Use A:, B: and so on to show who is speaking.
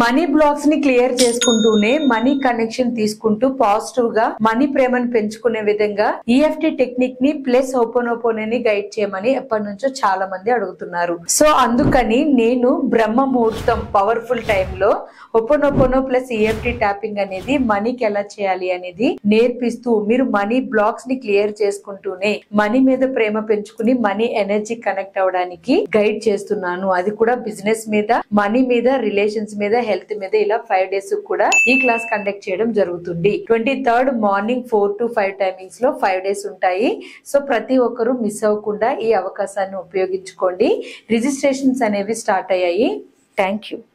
A: money blocks ని clear చేసుకుంటూనే money connection తీసుకుంటూ పాజిటివ్ గా మనీ ప్రేమను పెంచుకునే విధంగా ఈఎఫ్టి టెక్నిక్ ని ప్లస్ ఓపెన్ గైడ్ చేయమని ఎప్పటి నుంచో చాలా మంది అడుగుతున్నారు సో అందుకని నేను బ్రహ్మ ముహూర్తం పవర్ఫుల్ టైంలో ఒపోనోపోనో ప్లస్ ఈఎఫ్టి ట్యాపింగ్ అనేది మనీకి ఎలా చేయాలి అనేది నేర్పిస్తూ మీరు మనీ బ్లాక్స్ ని క్లియర్ చేసుకుంటూనే మనీ మీద ప్రేమ పెంచుకుని మనీ ఎనర్జీ కనెక్ట్ అవడానికి గైడ్ చేస్తున్నాను అది కూడా బిజినెస్ మీద మనీ మీద రిలేషన్స్ మీద హెల్త్ మీద ఇలా ఫైవ్ డేస్ కూడా ఈ క్లాస్ కండక్ట్ చేయడం జరుగుతుంది twenty third morning four to five timings లో ఫైవ్ డేస్ ఉంటాయి సో ప్రతి ఒక్కరూ మిస్ అవ్వకుండా ఈ అవకాశాన్ని ఉపయోగించుకోండి రిజిస్ట్రేషన్స్ అనేవి స్టార్ట్ అయ్యాయి థ్యాంక్ యూ